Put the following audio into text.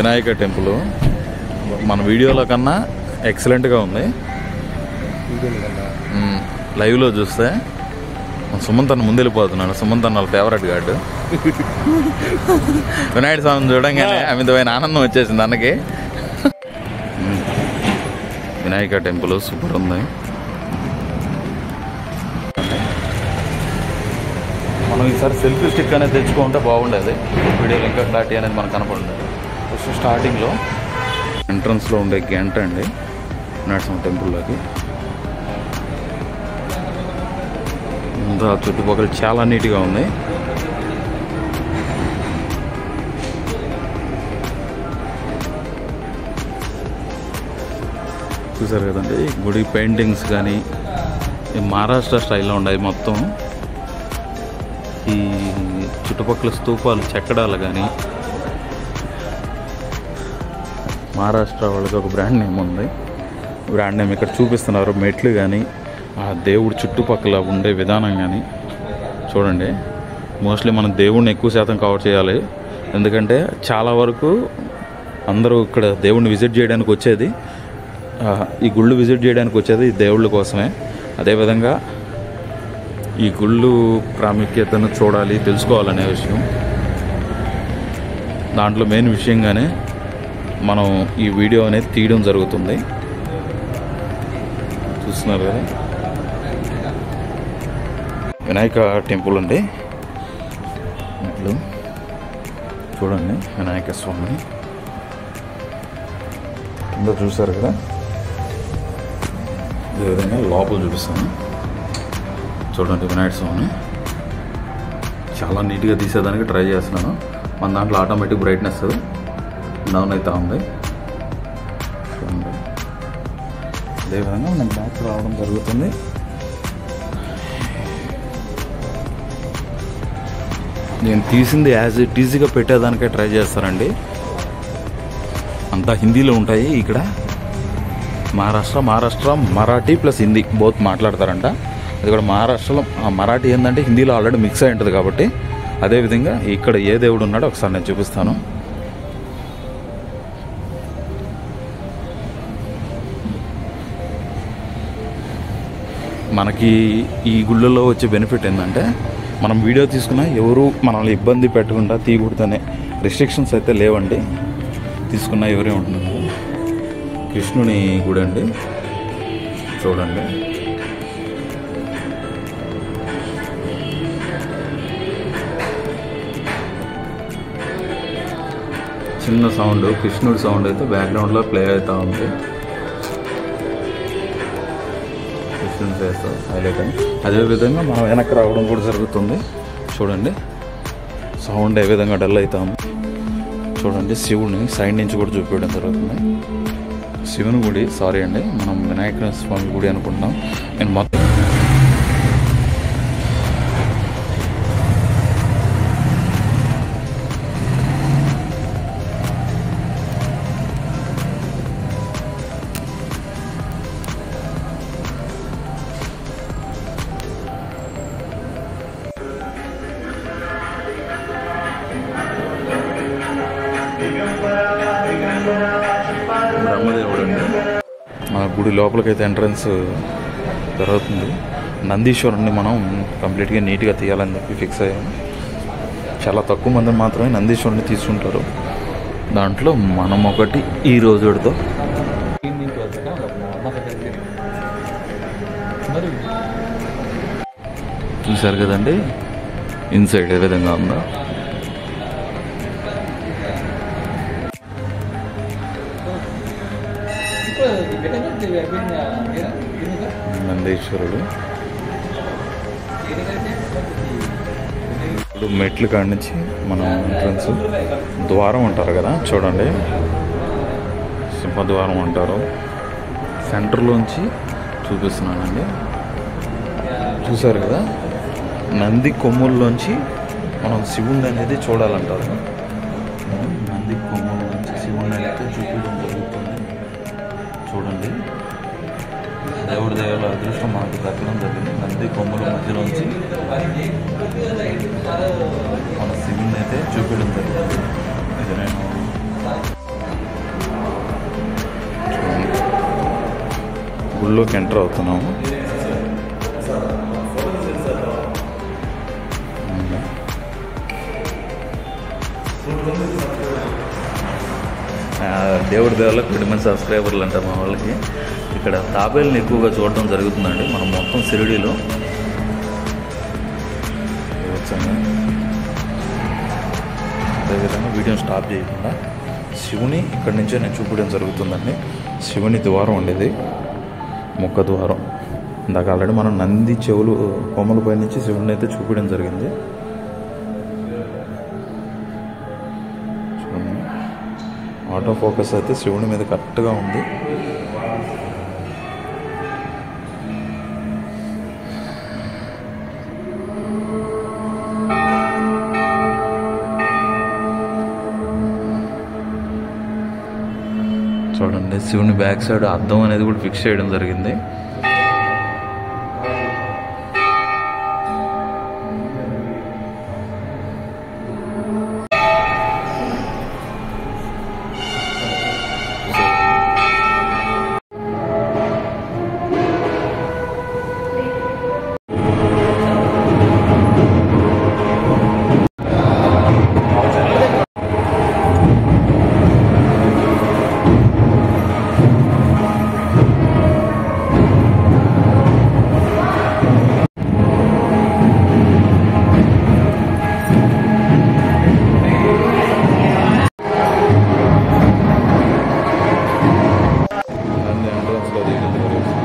Vinayaka temple మన వీడియోలో కన్నా ఎక్సలెంట్గా ఉంది మ్మ్. లైవ్లో చూస్తే మన సుమంత్ అన్న ముందెళ్ళిపోతున్నాడు సుమంత్ అన్న వాళ్ళ ఫేవరెట్ గాడు వినాయక స్వామిని చూడంగానే అమితమైన ఆనందం వచ్చేసింది అన్నకి మ్మ్. వినాయక టెంపుల్ సూపర్ ఉంది మనం ఈసారి సెల్ఫీ స్టిక్ అనేది తెచ్చుకుంటే బాగుండేది వీడియోలో ఇంకా క్లారిటీ అనేది మనకు కనపడలేదు ఫస్ట్ స్టార్టింగ్లో ఎంట్రన్స్లో ఉండే గంట అండి నరసింహ టెంపుల్లోకి అంతా చుట్టుపక్కల చాలా నీట్గా ఉంది చూసారు కదండి గుడి పెయింటింగ్స్ కానీ ఈ మహారాష్ట్ర స్టైల్లో ఉన్నాయి మొత్తం ఈ చుట్టుపక్కల స్తూపాలు చెక్కడాలు కానీ మహారాష్ట్ర వాళ్ళకి ఒక బ్రాండ్ నేమ్ ఉంది బ్రాండ్ నేమ్ ఇక్కడ చూపిస్తున్నారు మెట్లు కానీ ఆ దేవుడి చుట్టుపక్కల ఉండే విధానం కానీ చూడండి మోస్ట్లీ మనం దేవుడిని ఎక్కువ శాతం కవర్ చేయాలి ఎందుకంటే చాలా వరకు అందరూ ఇక్కడ దేవుడిని విజిట్ చేయడానికి వచ్చేది ఆ, ఈ గుళ్ళు విజిట్ చేయడానికి వచ్చేది ఈ దేవుళ్ళ కోసమే అదేవిధంగా ఈ గుళ్ళు ప్రాముఖ్యతను చూడాలి తెలుసుకోవాలనే విషయం దాంట్లో మెయిన్ విషయంగానే మనం ఈ వీడియో అనేది తీయడం జరుగుతుంది చూస్తున్నారు కదా వినాయక టెంపుల్ అండి ఇట్లు చూడండి వినాయక స్వామి కింద చూసారు కదా ఈ విధంగా లోపల చూపిస్తాను చూడండి వినాయక స్వామి చాలా నీట్గా తీసేదానికి ట్రై చేస్తున్నాను మన దాంట్లో ఆటోమేటిక్ బ్రైట్నెస్ డౌన్ అవుతా ఉంది చూడండి అదేవిధంగా మనం బ్యాక్ రావడం జరుగుతుంది నేను తీసింది యాజ్ ఇట్ ఈజీగా పెట్టేదానికే ట్రై చేస్తానండి అంతా హిందీలో ఉంటాయి ఇక్కడ మహారాష్ట్ర మహారాష్ట్ర మరాఠీ ప్లస్ హిందీ బోత్ మాట్లాడతారంట అది కూడా మహారాష్ట్రలో ఆ మరాఠీ ఏంటంటే హిందీలో ఆల్రెడీ మిక్స్ అయి ఉంటుంది కాబట్టి అదేవిధంగా ఇక్కడ ఏ దేవుడు ఉన్నాడో ఒకసారి నేను చూపిస్తాను మనకి ఈ గుళ్ళలో వచ్చే బెనిఫిట్ ఏంటంటే మనం వీడియో తీసుకున్నా ఎవరు మనల్ని ఇబ్బంది పెట్టకుండా తీయకూడదనే రిస్ట్రిక్షన్స్ అయితే లేవండి తీసుకున్నా ఎవరే ఉంటున్నారు కృష్ణుని గుడి అండి చూడండి చిన్న సౌండ్ కృష్ణుడి సౌండ్ అయితే బ్యాక్గ్రౌండ్లో ప్లే అవుతూ ఉంది కృష్ణుని చేస్తాం హైలైట్ అని అదేవిధంగా మనం వెనక్కి రావడం కూడా జరుగుతుంది చూడండి సౌండ్ ఏ విధంగా డల్ అవుతాము చూడండి శివుని సైడ్ నుంచి కూడా చూపించడం జరుగుతుంది శివుని గుడి సారీ అండి మనం వినాయక స్వామి గుడి అనుకుంటున్నాం నేను మొత్తం బ్రహ్మదేవుడు అండి ఆ గుడి లోపలికైతే ఎంట్రన్స్ జరుగుతుంది నందీశ్వరుని మనం కంప్లీట్గా నీట్గా తీయాలని చెప్పి ఫిక్స్ అయ్యాము చాలా తక్కువ మంది మాత్రమే నందీశ్వరుని తీసుకుంటారు దాంట్లో మనం ఒకటి ఈ రోజుతో చూశారు కదండి ఇన్సైడ్ ఏ విధంగా ఉందో నందీశ్వరుడు ఇప్పుడు మెట్లు కాడి నుంచి మనం ఎంట్రన్స్ ద్వారం అంటారు కదా చూడండి సింహద్వారం అంటారు సెంటర్లోంచి చూపిస్తున్నానండి చూసారు కదా నంది కొమ్ముల్లోంచి మనం శివుణ్ణి అనేది చూడాలంటారు నంది కొమ్ముల్లోంచి శివుణ్ణి అయితే చూపించడం జరుగుతుంది చూడండి దేవుడి దేవుల అదృష్టం మనకు దక్కడం జరిగింది నంది కొమ్ముల మధ్యలోంచి మన శివుని అయితే చూపించడం జరిగింది ఇది నేను గుళ్ళోకి ఎంటర్ అవుతున్నాము ఆ, దేవుడి దేవాల కొద్ది మంది సబ్స్క్రైబర్లు అంట మా వాళ్ళకి ఇక్కడ తాబేళ్ళని ఎక్కువగా చూడడం జరుగుతుందండి మనం మొత్తం సిరిడీలో వచ్చాము అదేవిధంగా వీడియో స్టాప్ చేయకుండా శివుని ఇక్కడి నుంచే నేను చూపించడం జరుగుతుందండి శివుని ద్వారం ఉండేది ముఖ ద్వారం ఇందాక ఆల్రెడీ మనం నంది చెవులు కొమ్మల పై నుంచి శివుని అయితే చూపించడం జరిగింది చూడండి ఆటో ఫోకస్ అయితే శివుని మీద కరెక్ట్గా ఉంది చూడండి శివుని బ్యాక్ సైడ్ అద్దం అనేది కూడా ఫిక్స్ చేయడం జరిగింది ఎంట్రన్స్లో దిగింది